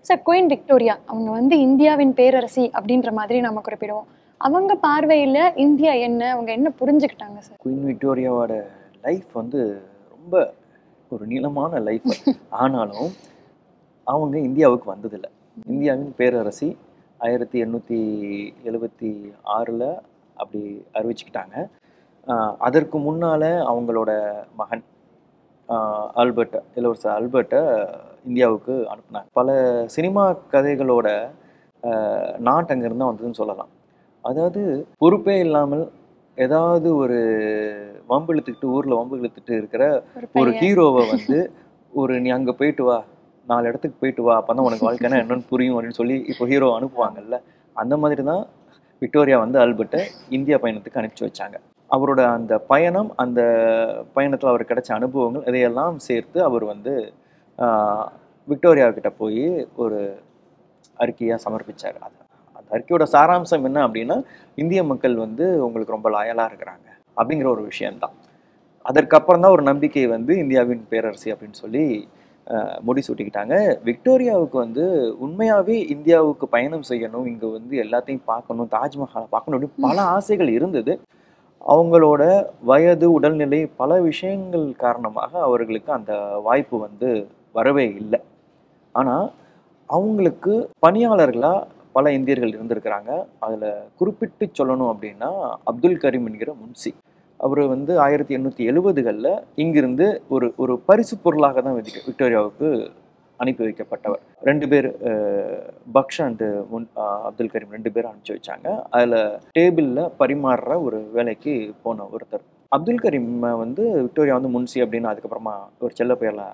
Sir queen Victoria அவங்க வந்து இந்தியாவின் பேரரசி அப்படின்ற மாதிரி நம்ம குறிப்பிடுவோம் அவங்க பார்வையில இந்தியா என்ன அவங்க என்ன புரிஞ்சுக்கிட்டாங்க சார் குயின் விக்டோரியாவோட லைஃப் வந்து ரொம்ப ஒரு நீளமான லைஃப் ஆனாலும் அவங்க இந்தியாவுக்கு வந்ததில்லை இந்தியாவின் பேரரசி ஆயிரத்தி எண்ணூற்றி எழுபத்தி ஆறில் அப்படி அறிவிச்சுக்கிட்டாங்க ஆஹ் அதற்கு முன்னால் அவங்களோட மகன் ஆஹ் ஆல்பர்ட் இளவரசர் ஆல்பர்ட்டை இந்தியாவுக்கு அனுப்புனாங்க பல சினிமா கதைகளோட ஆஹ் நாட் அங்கேருந்து தான் வந்ததுன்னு சொல்லலாம் அதாவது பொறுப்பே இல்லாமல் ஏதாவது ஒரு வம்பு இழுத்துக்கிட்டு ஊரில் வம்பு இழுத்துட்டு இருக்கிற ஒரு ஒரு பையன் ஹீரோவை வந்து ஒரு நீ அங்கே போயிட்டு வா நாலு இடத்துக்கு போயிட்டு வா அப்போ தான் உனக்கு வாழ்க்கைனா என்னன்னு புரியும் அப்படின்னு சொல்லி இப்போ ஹீரோ அனுப்புவாங்கல்ல அந்த மாதிரி தான் விக்டோரியா வந்து ஆல்பர்ட்டை இந்தியா பயணத்துக்கு அனுப்பிச்சு வச்சாங்க அவரோட அந்த பயணம் அந்த பயணத்தில் அவர் கிடைச்ச அனுபவங்கள் இதையெல்லாம் சேர்த்து அவர் வந்து ஆஹ், விக்டோரியா கிட்ட போய் ஒரு அறிக்கையாக சமர்ப்பிச்சார் அது அந்த அறிக்கையோட சாராம்சம் என்ன அப்படின்னா இந்திய மக்கள் வந்து உங்களுக்கு ரொம்ப லாயலாக இருக்கிறாங்க அப்படிங்கிற ஒரு விஷயம்தான் அதற்கப்புறம் தான் ஒரு நம்பிக்கை வந்து இந்தியாவின் பேரரசி அப்படின்னு சொல்லி அஹ், முடிசூட்டிக்கிட்டாங்க விக்டோரியாவுக்கு வந்து உண்மையாகவே இந்தியாவுக்கு பயணம் செய்யணும் இங்கே வந்து எல்லாத்தையும் பார்க்கணும் தாஜ்மஹாலை பார்க்கணும் அப்படின்னு பல ஆசைகள் இருந்தது அவங்களோட வயது உடல்நிலை பல விஷயங்கள் காரணமாக அவர்களுக்கு அந்த வாய்ப்பு வந்து வரவே இல்லை ஆனால் அவங்களுக்கு பணியாளர்களாக பல இந்தியர்கள் இருந்திருக்கிறாங்க அதில் குறிப்பிட்டு சொல்லணும் அப்படின்னா அப்துல் கரீம் என்கிற முன்சி அவர் வந்து ஆயிரத்தி எண்ணூற்றி எழுபதுகளில் இங்கிருந்து ஒரு ஒரு பரிசு பொருளாக தான் விதி- விக்டோரியாவுக்கு அனுப்பி வைக்கப்பட்டவர் ரெண்டு பேர் அஹ், பக்ஷ் அண்டு முன் அஹ், அப்துல் கரீம் ரெண்டு பேரும் அனுப்பிச்சு வச்சாங்க அதில் டேபிளில் பரிமாறுற ஒரு வேலைக்கு போன ஒருத்தர் அப்துல் கரீம் வந்து விக்டோரியா வந்து முன்சி அப்படின்னு அதுக்கப்புறமா ஒரு செல்ல பெயரில்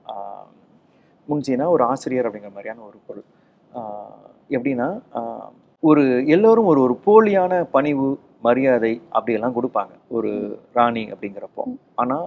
முன்சினா ஒரு ஆசிரியர் அப்படிங்கிற மாதிரியான ஒரு பொருள் ஆஹ் எப்படின்னா ஆஹ் ஒரு எல்லோரும் ஒரு ஒரு போலியான பணிவு மரியாதை அப்படியெல்லாம் கொடுப்பாங்க ஒரு ராணி அப்படிங்கிறப்போ ஆனால்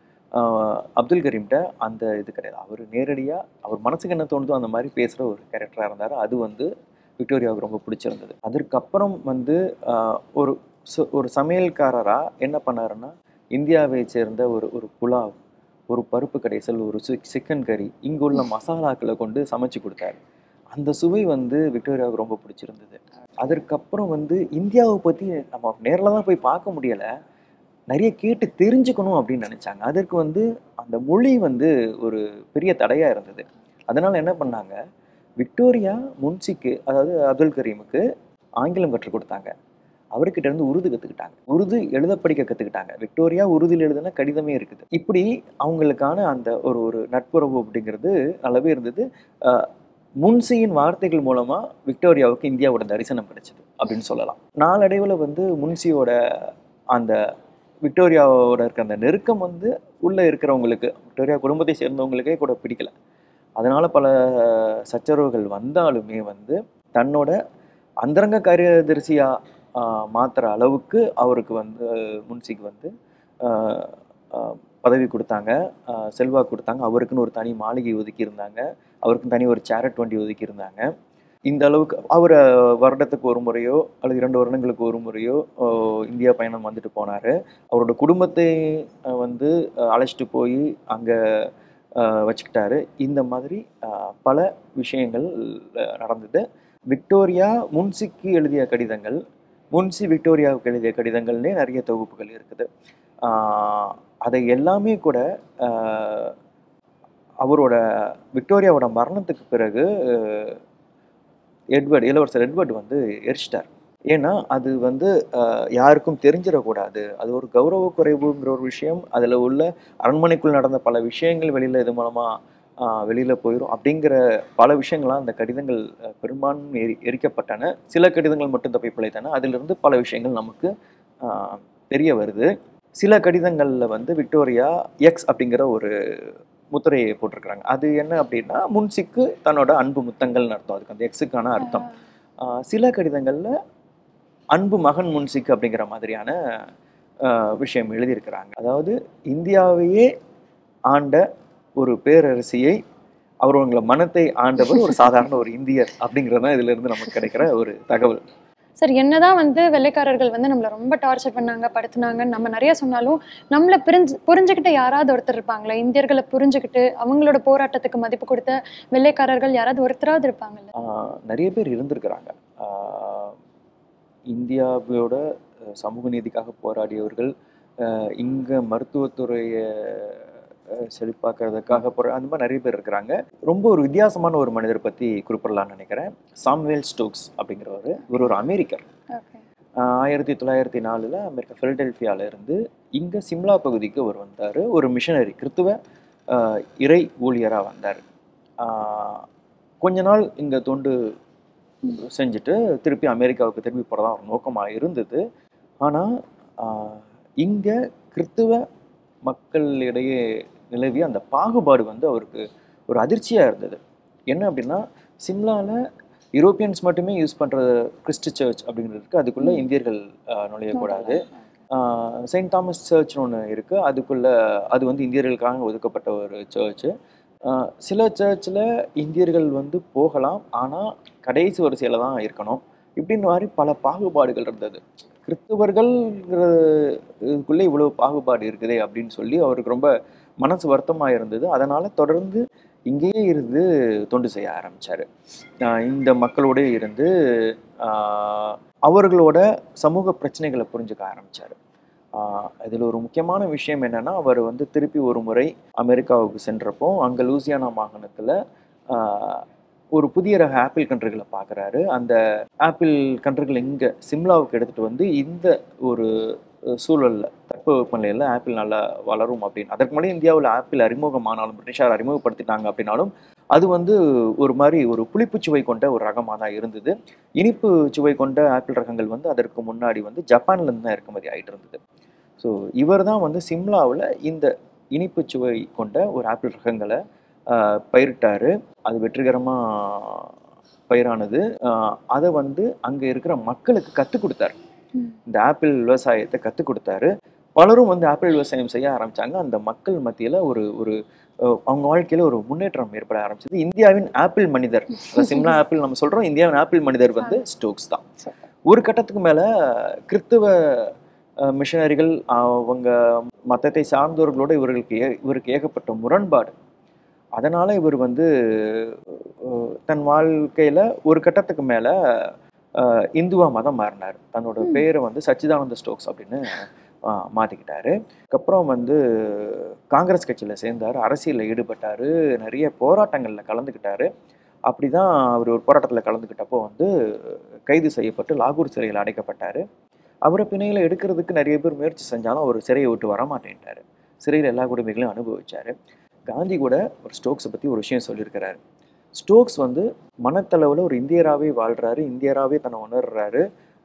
அப்துல் கரீம்கிட்ட அந்த இது கிடையாது அவர் நேரடியாக அவர் மனசுக்கு என்ன தோணுதோ அந்த மாதிரி பேசுகிற ஒரு கேரக்டராக இருந்தார் அது வந்து விக்டோரியாவுக்கு ரொம்ப பிடிச்சிருந்தது அதற்கப்புறம் வந்து ஆஹ் ஒரு சு- ஒரு சமையல்காரராக என்ன பண்ணாருன்னா இந்தியாவை சேர்ந்த ஒரு ஒரு புலாவ் ஒரு பருப்பு கடைசல் ஒரு சிக் சிக்கன் கறி இங்குள்ள மசாலாக்களை கொண்டு சமைச்சு கொடுத்தாரு அந்த சுவை வந்து விக்டோரியாவுக்கு ரொம்ப பிடிச்சிருந்தது அதற்கப்புறம் வந்து இந்தியாவை பற்றி நம்ம நேரில் தான் போய் பார்க்க முடியலை நிறைய கேட்டு தெரிஞ்சுக்கணும் அப்படின்னு நினச்சாங்க அதற்கு வந்து அந்த மொழி வந்து ஒரு பெரிய தடையாக இருந்தது அதனால் என்ன பண்ணாங்க விக்டோரியா முன்சிக்கு அதாவது அப்துல் கரீமுக்கு ஆங்கிலம் கற்றுக் கொடுத்தாங்க அவர்கிட்ட இருந்து உருது கற்றுக்கிட்டாங்க உருது எழுத படிக்க கற்றுக்கிட்டாங்க விக்டோரியா உருதில் எழுதுன கடிதமே இருக்குது இப்படி அவங்களுக்கான அந்த ஒரு ஒரு நட்புறவு அப்படிங்கிறது நல்லாவே இருந்தது அஹ், முன்சியின் வார்த்தைகள் மூலமாக விக்டோரியாவுக்கு இந்தியாவோட தரிசனம் கிடைச்சது அப்படின்னு சொல்லலாம் நாளடைவில் வந்து முன்சியோட அந்த விக்டோரியாவோட இருக்க அந்த நெருக்கம் வந்து உள்ளே இருக்கிறவங்களுக்கு விக்டோரியா குடும்பத்தை சேர்ந்தவங்களுக்கே கூட பிடிக்கல அதனால பல சச்சரவுகள் வந்தாலுமே வந்து தன்னோட அந்தரங்க காரியதரிசியா ஆஹ், மாத்துற அளவுக்கு அவருக்கு வந்து முன்சிக்கு வந்து ஆஹ், ஆஹ், பதவி கொடுத்தாங்க ஆஹ், செல்வாக்கு கொடுத்தாங்க அவருக்குன்னு ஒரு தனி மாளிகை ஒதுக்கி இருந்தாங்க அவருக்குன்னு தனி ஒரு சேரட் வண்டி ஒதுக்கி இருந்தாங்க இந்த அளவுக்கு அவர் வருடத்துக்கு ஒரு முறையோ அல்லது இரண்டு வருடங்களுக்கு ஒரு முறையோ ஆஹ், இந்தியா பயணம் வந்துட்டு போனார் அவரோட குடும்பத்தை ஆஹ், வந்து ஆஹ், அழைச்சிட்டு போய் அங்கே வச்சுக்கிட்டாரு இந்த மாதிரி ஆஹ், பல விஷயங்கள் ஆஹ், நடந்தது விக்டோரியா முன்சிக்கு எழுதிய கடிதங்கள் முன்சி விக்டோரியாவுக்கு எழுதிய கடிதங்கள்னே நிறைய தொகுப்புகள் இருக்குது ஆஹ், அதை எல்லாமே கூட ஆஹ், அவரோட விக்டோரியாவோட மரணத்துக்கு பிறகு ஆஹ், எட்வர்ட் இளவரசர் எட்வர்ட் வந்து எரிச்சிட்டார் ஏன்னா அது வந்து ஆஹ், யாருக்கும் தெரிஞ்சிடக்கூடாது அது ஒரு கௌரவ குறைவுங்கிற ஒரு விஷயம் அதில் உள்ள அரண்மனைக்குள் நடந்த பல விஷயங்கள் வெளியில் இது மூலமாக வெளியில் போயிடும் அப்படிங்கிற பல விஷயங்கள்லாம் அந்த கடிதங்கள் ஆஹ், பெரும்பான்மை எரி எரிக்கப்பட்டன சில கடிதங்கள் மட்டும் தப்பி பிழைத்தன அதிலிருந்து பல விஷயங்கள் நமக்கு ஆஹ், தெரிய வருது சில கடிதங்களில் வந்து விக்டோரியா எக்ஸ் அப்படிங்கிற ஒரு முத்திரையை போட்டிருக்கிறாங்க அது என்ன அப்படின்னா முன்சிக்கு தன்னோட அன்பு முத்தங்கள்னு அர்த்தம் அதுக்கு அந்த எக்ஸுக்கான அர்த்தம் ஆஹ் சில கடிதங்களில் அன்பு மகன் முன்சிக்கு அப்படிங்கிற மாதிரியான ஆஹ் விஷயம் எழுதியிருக்கிறாங்க அதாவது இந்தியாவையே ஆண்ட ஒரு பேரரசியை அவரவங்கள மனத்தை ஆண்டவர் ஒரு சாதாரண ஒரு இந்தியர் அப்படிங்கிறது தான் இதுல இருந்து நமக்கு கிடைக்கிற ஒரு தகவல் சார் என்னதான் வந்து வெள்ளைக்காரர்கள் வந்து நம்மளை ரொம்ப டார்ச்சர் பண்ணாங்க படுத்துனாங்கன்னு நம்ம நிறைய சொன்னாலும் நம்மளை புரிஞ்சு புரிஞ்சுக்கிட்ட யாராவது ஒருத்தர் இருப்பாங்களே இந்தியர்களை புரிஞ்சுக்கிட்டு அவங்களோட போராட்டத்துக்கு மதிப்பு கொடுத்த வெள்ளைக்காரர்கள் யாராவது ஒருத்தராவது இருப்பாங்கல்ல ஆஹ் நிறைய பேர் இருந்திருக்கிறாங்க ஆஹ் இந்தியாவோட அஹ், சமூக நீதிக்காக போராடியவர்கள் ஆஹ் இங்க மருத்துவத்துறையை அஹ், செழிப்பாக்குறதுக்காக போற அந்த மாதிரி நிறைய பேர் இருக்கிறாங்க ரொம்ப ஒரு வித்தியாசமான ஒரு மனிதரை பத்தி குறிப்பிடலாம்னு நினைக்கிறேன் சாம்வேல் ஸ்டோக்ஸ் அப்படிங்கிறவர் இவர் ஒரு அமெரிக்கர் ஓகே ஆஹ் ஆயிரத்தி தொள்ளாயிரத்தி நாலில் அமெரிக்கா ஃபிலடெல்ஃபியால இருந்து இங்கே சிம்லா பகுதிக்கு அவர் வந்தார் ஒரு மிஷனரி கிறித்துவ ஆஹ் இறை ஊழியராக வந்தார் கொஞ்ச நாள் இங்கே தொண்டு செஞ்சுட்டு திருப்பி அமெரிக்காவுக்கு திரும்பி போகிறதா ஒரு நோக்கமாக இருந்தது ஆனால் இங்கே கிறித்துவ மக்களிடையே நிலவிய அந்த பாகுபாடு வந்து அவருக்கு ஒரு அதிர்ச்சியாக இருந்தது என்ன அப்படின்னா சிம்லாவில் யூரோப்பியன்ஸ் மட்டுமே யூஸ் பண்ணுற கிறிஸ்ட் சர்ச் அப்படிங்கிறதுக்கு அதுக்குள்ளே இந்தியர்கள் ஆஹ் நுழையக்கூடாது செயின்ட் தாமஸ் சர்ச்னு ஒன்று இருக்குது அதுக்குள்ளே அது வந்து இந்தியர்களுக்காக ஒதுக்கப்பட்ட ஒரு சர்ச்சு சில சர்ச்சில் இந்தியர்கள் வந்து போகலாம் ஆனால் கடைசி வரிசையில் தான் இருக்கணும் இப்படின்னு மாதிரி பல பாகுபாடுகள் இருந்தது கிறிஸ்தவர்கள்ங்கிறதுக்குள்ளே இவ்வளோ பாகுபாடு இருக்குதே அப்படின்னு சொல்லி அவருக்கு ரொம்ப மனசு வருத்தமாக இருந்தது அதனால் தொடர்ந்து இங்கேயே இருந்து தொண்டு செய்ய ஆரம்பித்தார் இந்த மக்களோட இருந்து ஆஹ் அவர்களோட சமூக பிரச்சனைகளை புரிஞ்சுக்க ஆரம்பித்தார் இதில் ஒரு முக்கியமான விஷயம் என்னன்னா அவர் வந்து திருப்பி ஒரு முறை அமெரிக்காவுக்கு சென்றப்போ அங்கே லூசியானா மாகாணத்தில் ஒரு புதிய ரக ஆப்பிள் கன்றுகளை பார்க்குறாரு அந்த ஆப்பிள் கன்றுகள் இங்கே சிம்லாவுக்கு எடுத்துகிட்டு வந்து இந்த ஒரு சூழலில் தட்பவெப்பநிலையில் ஆப்பிள் நல்லா வளரும் அப்படின்னு அதற்கு முன்னாடி இந்தியாவில் ஆப்பிள் அறிமுகமானாலும் பிரிட்டிஷார் அறிமுகப்படுத்திட்டாங்க அப்படின்னாலும் அது வந்து ஒரு மாதிரி ஒரு புளிப்பு சுவை கொண்ட ஒரு ரகமாக தான் இருந்தது இனிப்பு சுவை கொண்ட ஆப்பிள் ரகங்கள் வந்து அதற்கு முன்னாடி வந்து ஜப்பான்லேருந்து தான் இறக்குமதி ஆகிட்டு இருந்தது ஸோ இவர் தான் வந்து சிம்லாவில் இந்த இனிப்பு சுவை கொண்ட ஒரு ஆப்பிள் ரகங்களை ஆஹ், பயிரிட்டாரு அது வெற்றிகரமாக பயிரானது ஆஹ், அதை வந்து அங்கே இருக்கிற மக்களுக்கு கற்றுக் கொடுத்தாரு ம். இந்த ஆப்பிள் விவசாயத்தை கற்றுக் கொடுத்தாரு பலரும் வந்து ஆப்பிள் விவசாயம் செய்ய ஆரம்பிச்சாங்க அந்த மக்கள் மத்தியில் ஒரு ஒரு அஹ், அவங்க வாழ்க்கையில ஒரு முன்னேற்றம் ஏற்பட ஆரம்பிச்சது இந்தியாவின் ஆப்பிள் மனிதர் அதாவது சிம்லா ஆப்பிள் நம்ம சொல்றோம் இந்தியாவின் ஆப்பிள் மனிதர் வந்து ஸ்டோக்ஸ் தான் ஒரு கட்டத்துக்கு மேல கிறித்துவ அஹ், மிஷனரிகள் அவங்க மதத்தை சார்ந்தவர்களோட இவர்களுக்கு ஏ- இவருக்கு ஏகப்பட்ட முரண்பாடு அதனால இவர் வந்து அஹ், தன் வாழ்க்கையில ஒரு கட்டத்துக்கு மேல அஹ், இந்துவா மதம் மாறினார் தன்னோட ம். பேரை வந்து சச்சிதானந்த ஸ்டோக்ஸ் அப்படின்னு அஹ், மாத்திக்கிட்டாரு அதுக்கப்புறம் வந்து காங்கிரஸ் கட்சியில் சேர்ந்தார் அரசியலில் ஈடுபட்டார் நிறைய போராட்டங்களில் கலந்துக்கிட்டாரு அப்படி தான் அவர் ஒரு போராட்டத்தில் கலந்துக்கிட்டப்போ வந்து கைது செய்யப்பட்டு லாகூர் சிறையில் அடைக்கப்பட்டார் அவரை பிணையில் எடுக்கிறதுக்கு நிறைய பேர் முயற்சி செஞ்சாலும் அவர் சிறையை விட்டு வரமாட்டேன்ட்டார் சிறையில் எல்லா கொடுமைகளையும் அனுபவிச்சார் காந்தி கூட ஒரு ஸ்டோக்ஸை பற்றி ஒரு விஷயம் சொல்லியிருக்கிறாரு ஸ்டோக்ஸ் வந்து மனத்தளவில் ஒரு இந்தியராகவே வாழ்கிறாரு இந்தியராகவே தன்னை உணர்றாரு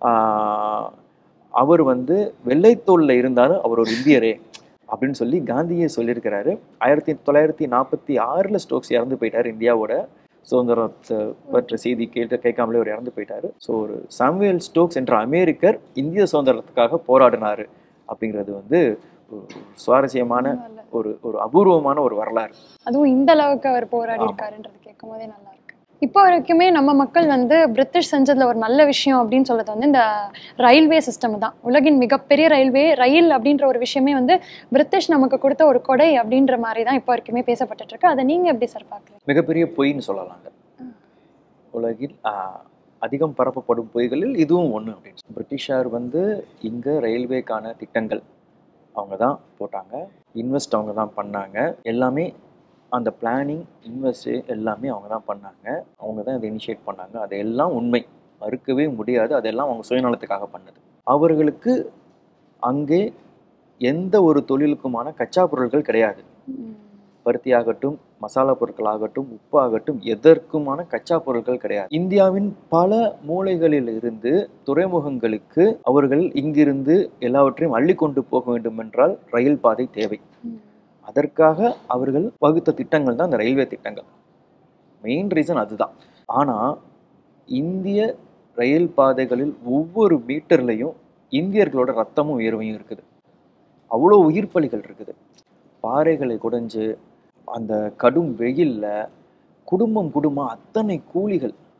ஆஹ் அவர் வந்து வெள்ளைத்தோலில் இருந்தாலும் அவர் ஒரு இந்தியரே அப்படின்னு சொல்லி காந்தியே சொல்லியிருக்கிறாரு ஆயிரத்தி தொள்ளாயிரத்தி நாற்பத்தி ஆறில் ஸ்டோக்ஸ் இறந்து போயிட்டார் இந்தியாவோட சுதந்திரத்தை பற்ற செய்தி கேட்டு கேட்காமலே அவர் இறந்து போயிட்டாரு ஸோ ஒரு சாமுவேல் ஸ்டோக்ஸ் என்ற அமெரிக்கர் இந்திய சுதந்திரத்துக்காக போராடினாரு அப்படிங்கிறது வந்து ஒரு சுவாரஸ்யமான நல்ல. ஒரு ஒரு அபூர்வமான ஒரு வரலாறு அதுவும் இந்த அளவுக்கு அவர் போராடி ஆமா. இருக்காருன்றது கேட்கும் போதே நல்லா இருக்கு இப்போ வரைக்குமே நம்ம மக்கள் வந்து பிரிட்டிஷ் செஞ்சதுல ஒரு நல்ல விஷயம் அப்படின்னு சொல்றது வந்து இந்த ரயில்வே சிஸ்டம் தான் உலகின் மிகப்பெரிய ரயில்வே ரயில் அப்படின்ற ஒரு விஷயமே வந்து பிரிட்டிஷ் நமக்கு கொடுத்த ஒரு கொடை அப்படின்ற மாதிரி தான் இப்போ வரைக்குமே பேசப்பட்டுட்டு இருக்கு அதை நீங்க எப்படி சார் பாக்குறீங்க மிகப்பெரிய பொய்ன்னு சொல்லலாங்க ம். உலகில் ஆஹ், அதிகம் பரப்பப்படும் பொய்களில் இதுவும் ஒன்று அப்படின்னு பிரிட்டிஷார் வந்து இங்கே ரயில்வேக்கான திட்டங்கள் அவங்க தான் போட்டாங்க இன்வெஸ்ட் அவங்க தான் பண்ணாங்க எல்லாமே அந்த பிளானிங் இன்வெஸ்ட் எல்லாமே அவங்க தான் பண்ணாங்க அவங்க தான் இதை இனிஷியேட் பண்ணாங்க அதெல்லாம் உண்மை மறுக்கவே முடியாது அதெல்லாம் அவங்க சுயநலத்துக்காக பண்ணது அவர்களுக்கு அங்கே எந்த ஒரு தொழிலுக்குமான கச்சா பொருட்கள் கிடையாது ம். பருத்தி ஆகட்டும் மசாலா பொருட்கள் ஆகட்டும் உப்பு ஆகட்டும் எதற்குமான கச்சா பொருட்கள் கிடையாது இந்தியாவின் பல மூலைகளில் இருந்து துறைமுகங்களுக்கு அவர்கள் இங்கிருந்து எல்லாவற்றையும் அள்ளி கொண்டு போக வேண்டும் என்றால் ரயில் பாதை தேவை ம். அதற்காக அவர்கள் வகுத்த திட்டங்கள் தான் இந்த ரயில்வே திட்டங்கள் மெயின் ரீசன் அதுதான் ஆனால் இந்திய ரயில் பாதைகளில் ஒவ்வொரு மீட்டர்லையும் இந்தியர்களோட ரத்தமும் உயர்வையும் இருக்குது அவ்வளோ உயிர்ப்பலிகள் இருக்குது பாறைகளை குடைஞ்சு அந்த கடும் வெயில்ல குடும்பம் குடும்பம் அத்தனை கூலிகள்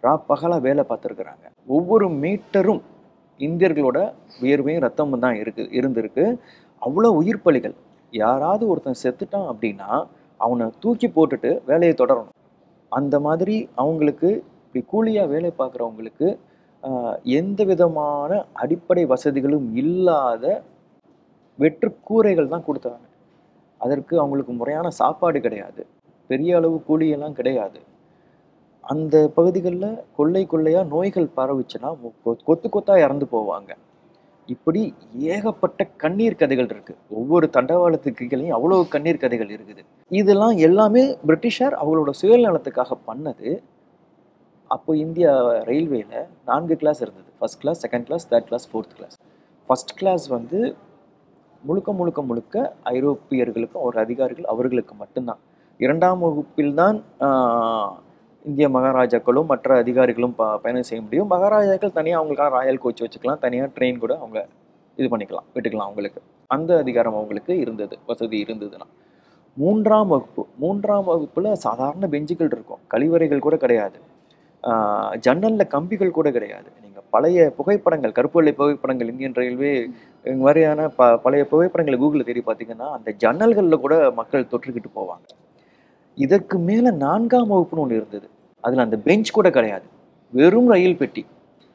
ரா பகலாக வேலை பார்த்துருக்குறாங்க ஒவ்வொரு மீட்டரும் இந்தியர்களோட வியர்வையும் ரத்தமும் தான் இருக்கு இருந்திருக்கு அவ்வளோ உயிர் பலிகள் யாராவது ஒருத்தன் செத்துட்டான் அப்படின்னா அவனை தூக்கி போட்டுட்டு வேலையை தொடரணும் அந்த மாதிரி அவங்களுக்கு இப்படி கூலியாக வேலை பார்க்குறவங்களுக்கு ஆஹ், எந்த விதமான அடிப்படை வசதிகளும் இல்லாத வெற்று கூரைகள் தான் கொடுத்தாங்க அதற்கு அவங்களுக்கு முறையான சாப்பாடு கிடையாது பெரிய அளவு கூலியெல்லாம் கிடையாது அந்த பகுதிகளில் கொள்ளை கொள்ளையாக நோய்கள் பரவுச்சுன்னா கொ- கொத்து கொத்தா இறந்து போவாங்க இப்படி ஏகப்பட்ட கண்ணீர் கதைகள் இருக்கு ஒவ்வொரு தண்டவாளத்துக்கு கீழேயும் அவ்வளோ கண்ணீர் கதைகள் இருக்குது இதெல்லாம் எல்லாமே பிரிட்டிஷார் அவங்களோட சுயநலத்துக்காக பண்ணது அப்போ இந்தியா ரயில்வேல நான்கு கிளாஸ் இருந்தது first class second class third class fourth class first class வந்து முழுக்க முழுக்க முழுக்க ஐரோப்பியர்களுக்கும் ஒரு அதிகாரிகள் அவர்களுக்கு மட்டும்தான் இரண்டாம் வகுப்பில் தான் இந்திய மகாராஜாக்களும் மற்ற அதிகாரிகளும் ப பயணம் செய்ய முடியும் மகாராஜாக்கள் தனியாக அவங்களுக்கான ராயல் கோச் வச்சுக்கலாம் தனியாக ட்ரெயின் கூட அவங்க இது பண்ணிக்கலாம் விட்டுக்கலாம் அவங்களுக்கு அந்த அதிகாரம் அவங்களுக்கு இருந்தது வசதி இருந்ததுன்னா மூன்றாம் வகுப்பு மூன்றாம் வகுப்புல சாதாரண பெஞ்சுகள் இருக்கும் கழிவறைகள் கூட கிடையாது ஆஹ் ஜன்னல்ல கம்பிகள் கூட கிடையாது நீங்க பழைய புகைப்படங்கள் கருப்பு வெள்ளை புகைப்படங்கள் இந்தியன் ரயில்வே இந்த மாதிரியான ப பழைய புகைப்படங்களை கூகுளில் தேடி பார்த்தீங்கன்னா அந்த ஜன்னல்கள்ல கூட மக்கள் தொற்றுக்கிட்டு போவாங்க இதற்கு மேல நான்காம் வகுப்புன்னு ஒன்று இருந்தது அதுல அந்த பெஞ்ச் கூட கிடையாது வெறும் ரயில் பெட்டி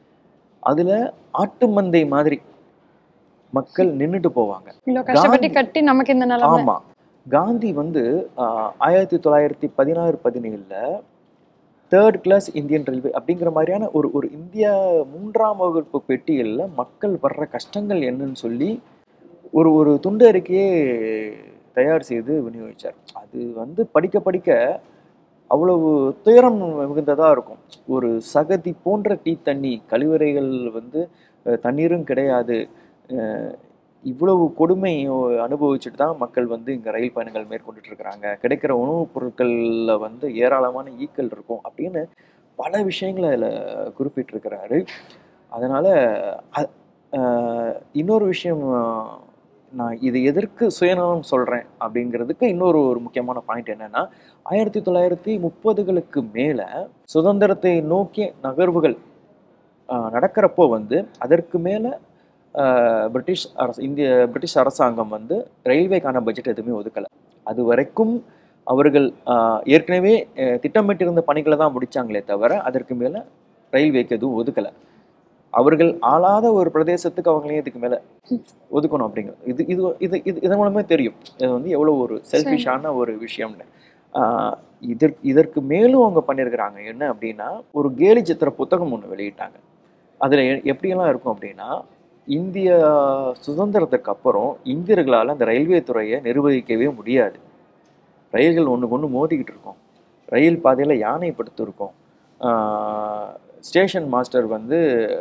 அதுல ஆட்டு மந்தை மாதிரி மக்கள் நின்றுட்டு போவாங்க இவ்வளோ கஷ்டப்பட்டு காந்தி- கட்டி நமக்கு இந்த நிலைமை ஆமா காந்தி வந்து ஆஹ், ஆயிரத்தி தொள்ளாயிரத்தி பதினாறு பதினேழுல தேர்ட் கிளாஸ் இந்தியன் ரயில்வே அப்படிங்கிற மாதிரியான ஒரு ஒரு இந்தியா மூன்றாம் வகுப்பு பெட்டியல்ல மக்கள் படுற கஷ்டங்கள் என்னன்னு சொல்லி ஒரு ஒரு துண்டு அறிக்கையே தயார் செய்து விநியோகிச்சார் அது வந்து படிக்க படிக்க அவ்வளவு துயரம் மிகுந்ததா இருக்கும் ஒரு சகதி போன்ற டீ தண்ணி கழிவறைகள் வந்து அஹ், தண்ணீரும் கிடையாது அஹ், இவ்வளவு கொடுமை அனுபவிச்சுட்டு தான் மக்கள் வந்து இங்கே ரயில் பயணங்கள் மேற்கொண்டுட்டு இருக்கிறாங்க கிடைக்கிற உணவுப் பொருட்களில் வந்து ஏராளமான ஈக்கள் இருக்கும் அப்படின்னு பல விஷயங்களை அதில் குறிப்பிட்டிருக்கிறாரு அதனால் இன்னொரு விஷயம் அஹ், நான் இது எதற்கு சுயநலம் சொல்கிறேன் அப்படிங்கிறதுக்கு இன்னொரு ஒரு முக்கியமான பாயிண்ட் என்னன்னா ஆயிரத்தி தொள்ளாயிரத்தி முப்பதுகளுக்கு மேலே சுதந்திரத்தை நோக்கிய நகர்வுகள் அஹ், நடக்கிறப்போ வந்து அதற்கு மேலே பிரிட்டிஷ் அரசு இந்திய பிரிட்டிஷ் அரசாங்கம் வந்து ரயில்வேக்கான பட்ஜெட் எதுவுமே ஒதுக்கலை அது வரைக்கும் அவர்கள் அஹ், ஏற்கனவே அஹ், திட்டமிட்டிருந்த பணிகளை தான் முடிச்சாங்களே தவிர அதற்கு மேலே ரயில்வேக்கு எதுவும் ஒதுக்கலை அவர்கள் ஆளாத ஒரு பிரதேசத்துக்கு அவங்களே இதுக்கு மேலே ஒதுக்கணும் அப்படிங்கிறது இது இது இது இது இதன் மூலமே தெரியும் இது வந்து எவ்வளோ ஒரு செல்ஃபிஷான ஒரு விஷயம்னு ஆஹ் இதற்கு இதற்கு மேலும் அவங்க பண்ணியிருக்கிறாங்க என்ன அப்படின்னா ஒரு கேலி சித்திர புத்தகம் ஒன்று வெளியிட்டாங்க அதில் எப்படியெல்லாம் இருக்கும் அப்படின்னா இந்திய சுதந்திரத்துக்கு அப்புறம் இந்தியர்களால் அந்த ரயில்வே துறையை நிர்வகிக்கவே முடியாது ரயில்கள் ஒன்றுக்கு ஒன்று மோதிக்கிட்டு இருக்கும் ரயில் பாதையில் யானை படுத்து இருக்கும் ஸ்டேஷன் மாஸ்டர் வந்து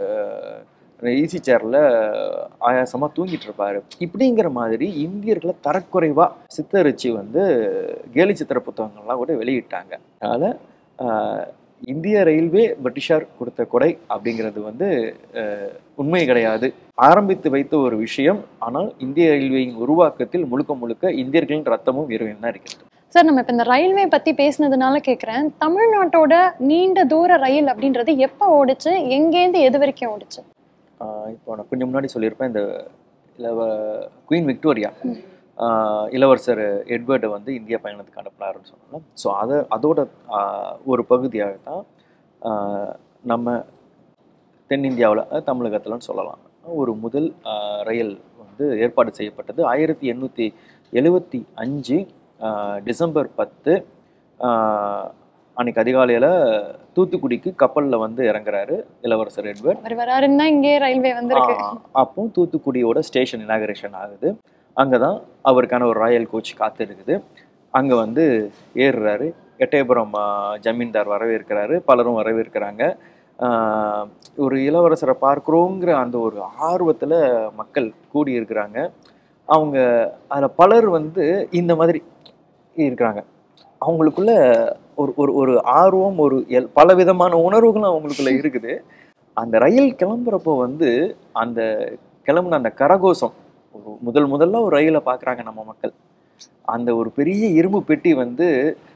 ஈசி சேரில் ஆயாசமாக தூங்கிட்டு இருப்பாரு இப்படிங்கிற மாதிரி இந்தியர்களை தரக்குறைவாக சித்தரிச்சு வந்து கேலி சித்திர புத்தகங்கள்லாம் கூட வெளியிட்டாங்க அதனால் இந்திய ரயில்வே பிரிட்டிஷார் கொடுத்த கொடை அப்படிங்கிறது வந்து அஹ், உண்மை கிடையாது ஆரம்பித்து வைத்த ஒரு விஷயம் ஆனால் இந்திய ரயில்வேயின் உருவாக்கத்தில் முழுக்க முழுக்க இந்தியர்களின் ரத்தமும் வீரமும் தான் இருக்கிறது சார் நம்ம இப்போ இந்த ரயில்வே பத்தி பேசினதுனால கேட்குறேன் தமிழ்நாட்டோட நீண்ட தூர ரயில் அப்படின்றது எப்போ ஓடுச்சு எங்கேருந்து எது வரைக்கும் ஓடுச்சு ஆஹ் இப்போ நான் கொஞ்சம் முன்னாடி சொல்லியிருப்பேன் இந்த இளவ குயின் விக்டோரியா ஆஹ் இளவரசர் எட்வர்டை வந்து இந்திய பயணத்துக்கு அனுப்புனாருன்னு சொன்னோம்ல ஸோ அதை அதோட ஆஹ் ஒரு பகுதியாக தான் ஆஹ் நம்ம தென்னிந்தியாவில் தமிழகத்தில்னு சொல்லலாம் ஒரு முதல் ஆஹ் ரயில் வந்து ஏற்பாடு செய்யப்பட்டது ஆயிரத்தி எண்ணூற்றி எழுவத்தி அஞ்சு டிசம்பர் பத்து ஆஹ் அன்னைக்கு அதிகாலையில் தூத்துக்குடிக்கு கப்பலில் வந்து இறங்குறாரு இளவரசர் எட்வர்ட் அவர் வராருன்னு தான் இங்கே ரயில்வே வந்திருக்கு ஆ, அப்போ தூத்துக்குடியோட ஸ்டேஷன் இனாகரேஷன் ஆகுது அங்கே தான் அவருக்கான ஒரு ராயல் கோச் காத்து இருக்குது அங்கே வந்து ஏறுறாரு எட்டயபுரம் ஆ, ஜமீன்தார் வரவேற்கிறாரு பலரும் வரவேற்கிறாங்க ஆ, ஒரு இளவரசரை பார்க்குறோங்கிற அந்த ஒரு ஆர்வத்தில் மக்கள் கூடி இருக்கிறாங்க அவங்க அதில் பலர் வந்து இந்த மாதிரி இருக்கிறாங்க அவங்களுக்குள்ள ஒரு ஒரு ஒரு ஆர்வம் ஒரு எல் பல விதமான உணர்வுகளும் அவங்களுக்குள்ள இருக்குது அந்த ரயில் கிளம்புறப்போ வந்து அந்த கிளம்புன அந்த கரகோஷம் ஒரு முதல் முதல்ல ஒரு ரயிலை பார்க்குறாங்க நம்ம மக்கள் அந்த ஒரு பெரிய இரும்பு பெட்டி வந்து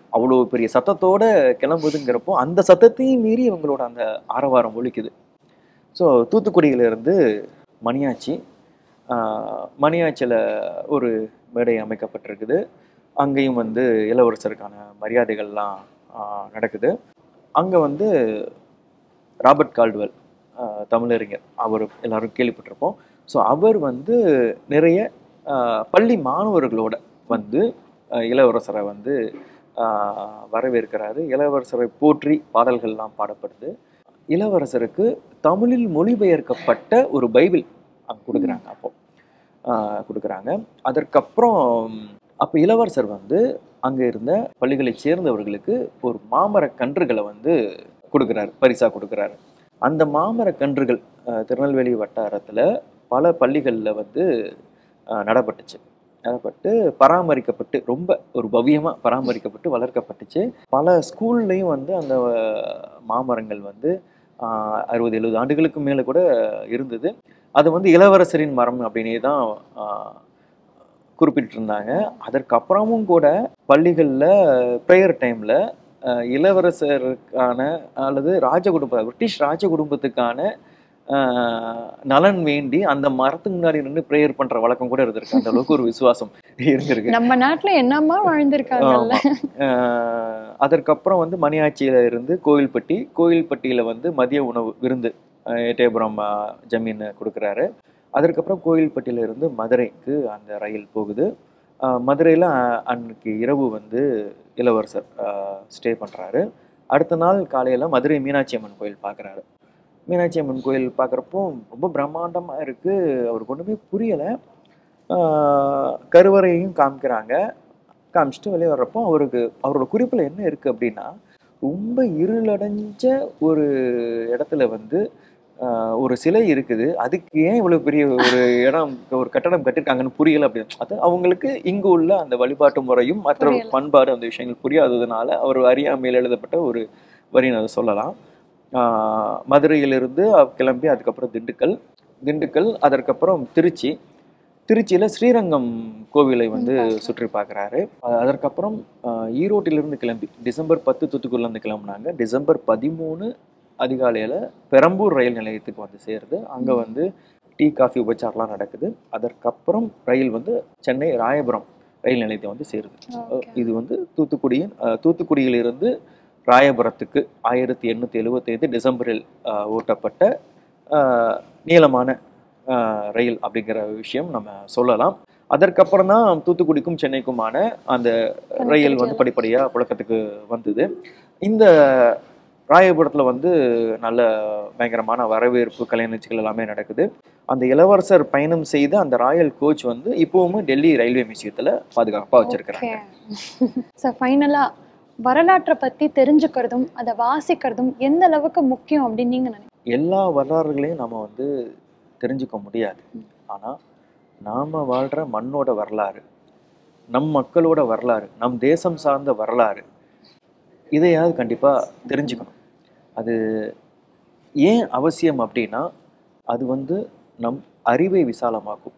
அவ்வளோ பெரிய சத்தத்தோட கிளம்புதுங்கிறப்போ அந்த சத்தத்தையும் மீறி இவங்களோட அந்த ஆரவாரம் ஒலிக்குது ஸோ தூத்துக்குடியிலிருந்து மணியாச்சி ஆஹ், மணியாச்சியில் ஒரு மேடை அமைக்கப்பட்டிருக்குது அங்கேயும் வந்து இளவரசருக்கான மரியாதைகள்லாம் ஆஹ், நடக்குது அங்கே வந்து ராபர்ட் கால்டுவெல் ஆஹ், தமிழறிஞர் அவர் எல்லாரும் கேள்விப்பட்டிருப்போம் ஸோ அவர் வந்து நிறைய ஆஹ், பள்ளி மாணவர்களோட வந்து ஆஹ், இளவரசரை வந்து ஆஹ், வரவேற்கிறாரு இளவரசரை போற்றி பாடல்கள்லாம் பாடப்படுது இளவரசருக்கு தமிழில் மொழிபெயர்க்கப்பட்ட ஒரு பைபிள் அங்கே கொடுக்குறாங்க அப்போ ஆஹ், கொடுக்குறாங்க அதற்கப்புறம் அப்போ இளவரசர் வந்து அங்கே இருந்த பள்ளிகளைச் சேர்ந்தவர்களுக்கு ஒரு மாமரக் கன்றுகளை வந்து கொடுக்குறாரு பரிசா கொடுக்குறாரு அந்த மாமரக் கன்றுகள் ஆஹ், திருநெல்வேலி வட்டாரத்தில் பல பள்ளிகளில் வந்து ஆஹ், நடப்பட்டுச்சு நடப்பட்டு பராமரிக்கப்பட்டு ரொம்ப ஒரு பவ்யமாக பராமரிக்கப்பட்டு வளர்க்கப்பட்டுச்சு பல ஸ்கூல்லையும் வந்து அந்த ஆஹ், மாமரங்கள் வந்து ஆஹ், அறுபது எழுபது ஆண்டுகளுக்கு மேலே கூட இருந்தது அது வந்து இளவரசரின் மரம் அப்படின்னே தான் ஆஹ், குறிப்பிட்டிருந்தாங்க அதற்கப்புறமும் கூட பள்ளிகளில் ப்ரேயர் டைமில் இளவரசருக்கான அல்லது ராஜ குடும்ப பிரிட்டிஷ் ராஜ குடும்பத்துக்கான ஆஹ், நலன் வேண்டி அந்த மரத்துக்கு முன்னாடி நின்று ப்ரேயர் பண்ற வழக்கம் கூட இருந்திருக்கு அந்த அளவுக்கு ஒரு விசுவாசம் இருந்திருக்கு நம்ம நாட்டுல என்னம்மா வாழ்ந்திருக்காங்கல்ல ஆமா. ஆஹ் அதற்கப்புறம் வந்து மணியாச்சியில இருந்து கோவில்பட்டி கோவில்பட்டியில வந்து மதிய உணவு விருந்து ஆஹ் எட்டயபுரம் ஆஹ் ஜமீன் கொடுக்குறாரு அதற்கப்புறம் கோவில்பட்டியில இருந்து மதுரைக்கு அந்த ரயில் போகுது ஆஹ் மதுரையில அ- அன்னைக்கு இரவு வந்து இளவரசர் ஸ்டே பண்றாரு அடுத்த நாள் காலையில மதுரை மீனாட்சி அம்மன் கோயில் பார்க்குறாரு மீனாட்சி அம்மன் கோயில் பார்க்குறப்போ ரொம்ப பிரம்மாண்டமா இருக்கு அவருக்கு ஒண்ணுமே புரியல ஆஹ் கருவறையும் காமிக்கிறாங்க காமிச்சிட்டு வெளியே வர்றப்போ அவருக்கு அவரோட குறிப்பில் என்ன இருக்குது அப்படின்னா ரொம்ப இருளடைஞ்ச ஒரு இடத்துல வந்து ஆஹ், ஒரு சிலை இருக்குது அதுக்கு ஏன் இவ்வளோ பெரிய ஒரு இடம் ஒரு கட்டடம் கட்டியிருக்காங்கன்னு புரியல அப்படின்னு அது அவங்களுக்கு இங்கு உள்ள அந்த வழிபாட்டு முறையும் மற்ற புரியல. பண்பாடு அந்த விஷயங்கள் புரியாததுனால அவர் அறியாமையில் எழுதப்பட்ட ஒரு வரின்னு அதை சொல்லலாம் ஆஹ், மதுரையிலிருந்து அவ- கிளம்பி அதுக்கப்புறம் திண்டுக்கல் திண்டுக்கல் அதற்கப்புறம் திருச்சி திருச்சியில் ஸ்ரீரங்கம் கோவிலை வந்து ம், பார்க்கிறேன். சுற்றி பார்க்குறாரு அதற்கப்புறம் ஆஹ், ஈரோட்டிலிருந்து கிளம்பி டிசம்பர் பத்து தூத்துக்குடிலேருந்து கிளம்புனாங்க டிசம்பர் பதிமூணு அதிகாலையில் பெரம்பூர் ரயில் நிலையத்துக்கு வந்து சேருது அங்கே வந்து டீ காஃபி உபச்சாரம்லாம் நடக்குது அதற்கப்புறம் ரயில் வந்து சென்னை ராயபுரம் ரயில் நிலையத்தை வந்து சேருது Okay. இது வந்து தூத்துக்குடியின் ஆஹ், தூத்துக்குடியிலிருந்து ராயபுரத்துக்கு ஆயிரத்தி எண்ணூற்றி எழுபத்தைந்து டிசம்பரில் ஆஹ், ஓட்டப்பட்ட ஆஹ், நீளமான ஆஹ், ரயில் அப்படிங்கிற விஷயம் நம்ம சொல்லலாம் அதற்கப்புறம் தான் தூத்துக்குடிக்கும் சென்னைக்குமான அந்த ரயில் வந்து படிப்படியாக புழக்கத்துக்கு வந்தது இந்த ராயபுரத்தில் வந்து நல்ல பயங்கரமான வரவேற்பு கலை நிகழ்ச்சிகள் எல்லாமே நடக்குது அந்த இளவரசர் பயணம் செய்த அந்த ராயல் கோச் வந்து இப்போவுமே டெல்லி ரயில்வே மியூசியத்தில் பாதுகாப்பாக வச்சிருக்கிறாங்க ஸோ ஃபைனலா வரலாற்றை பத்தி தெரிஞ்சுக்கிறதும் அதை வாசிக்கிறதும் எந்த அளவுக்கு முக்கியம் அப்படின்னு நீங்க நினைக்கிறீங்க எல்லா வரலாறுகளையும் நம்ம வந்து தெரிஞ்சுக்க முடியாது ஆனால் நாம் வாழ்கிற மண்ணோட வரலாறு நம் மக்களோட வரலாறு நம் தேசம் சார்ந்த வரலாறு இதையாவது கண்டிப்பாக தெரிஞ்சுக்கணும் அது ஏன் அவசியம் அப்படின்னா அது வந்து நம் அறிவை விசாலமாக்கும்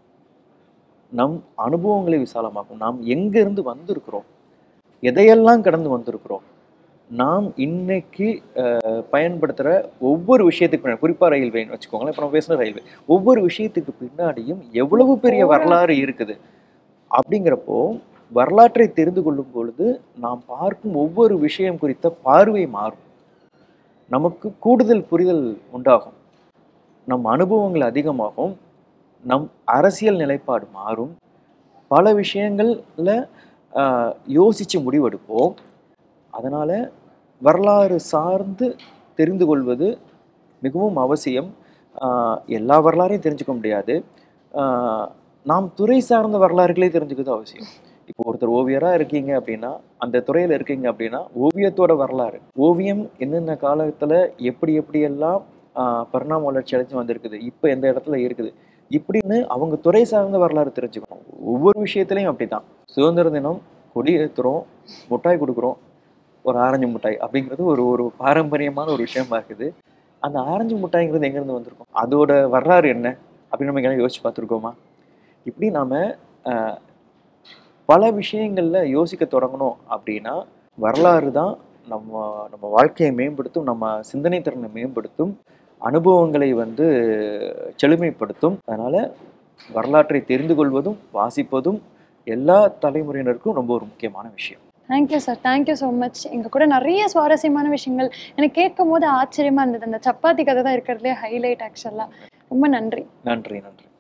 நம் அனுபவங்களை விசாலமாக்கும் நாம் எங்கேருந்து வந்திருக்கிறோம் எதையெல்லாம் கடந்து வந்திருக்கிறோம் நாம் இன்னைக்கு பயன்படுத்துகிற ஒவ்வொரு விஷயத்துக்கு பின்னாடி குறிப்பாக ரயில்வேன்னு வச்சுக்கோங்களேன் இப்போ நம்ம பேசுன ரயில்வே ஒவ்வொரு விஷயத்துக்கு பின்னாடியும் எவ்வளவு பெரிய வரலாறு இருக்குது அப்படிங்கிறப்போ வரலாற்றை தெரிந்து கொள்ளும் பொழுது நாம் பார்க்கும் ஒவ்வொரு விஷயம் குறித்த பார்வை மாறும் நமக்கு கூடுதல் புரிதல் உண்டாகும் நம் அனுபவங்கள் அதிகமாகும் நம் அரசியல் நிலைப்பாடு மாறும் பல விஷயங்கள்ல ஆஹ், யோசிச்சு முடிவெடுப்போம் அதனால வரலாறு சார்ந்து தெரிந்து கொள்வது மிகவும் அவசியம் ஆஹ், எல்லா வரலாறையும் தெரிஞ்சுக்க முடியாது ஆஹ், நாம் துறை சார்ந்த வரலாறுகளே தெரிஞ்சுக்கிறது அவசியம் இப்போ ஒருத்தர் ஓவியராக இருக்கீங்க அப்படின்னா அந்த துறையில் இருக்கீங்க அப்படின்னா ஓவியத்தோட வரலாறு ஓவியம் என்னென்ன காலத்தில் எப்படி எப்படியெல்லாம் ஆஹ், பரிணாம வளர்ச்சி அடைஞ்சு வந்திருக்குது இப்போ எந்த இடத்துல இருக்குது இப்படின்னு அவங்க துறை சார்ந்த வரலாறு தெரிஞ்சுக்கணும் ஒவ்வொரு விஷயத்துலையும் அப்படிதான் சுதந்திர தினம் கொடி ஏற்றுறோம் மிட்டாய் கொடுக்குறோம் ஒரு ஆரஞ்சு மிட்டாய் அப்படிங்கிறது ஒரு ஒரு பாரம்பரியமான ஒரு விஷயமா இருக்குது அந்த ஆரஞ்சு மிட்டாய்ங்கிறது எங்கேருந்து வந்திருக்கும் அதோட வரலாறு என்ன அப்படின்னு நம்ம எங்கேயாவது யோசிச்சு பார்த்துருக்கோமா இப்படி நாம ஆஹ், பல விஷயங்கள்ல யோசிக்க தொடங்கணும் அப்படின்னா வரலாறு தான் நம்ம நம்ம வாழ்க்கையை மேம்படுத்தும் நம்ம சிந்தனை திறனை மேம்படுத்தும் அனுபவங்களை வந்து செழுமைப்படுத்தும் அதனால வரலாற்றை தெரிந்து கொள்வதும் வாசிப்பதும் எல்லா தலைமுறையினருக்கும் ரொம்ப ஒரு முக்கியமான விஷயம் thank you sir thank you so much எங்கள் கூட நிறைய சுவாரஸ்யமான விஷயங்கள் எனக்கு கேட்கும் போது ஆச்சரியமா இருந்தது அந்த சப்பாத்தி கதை தான் இருக்கிறதுலே ஹைலைட் ஆக்சுவலாக ரொம்ப நன்றி நன்றி நன்றி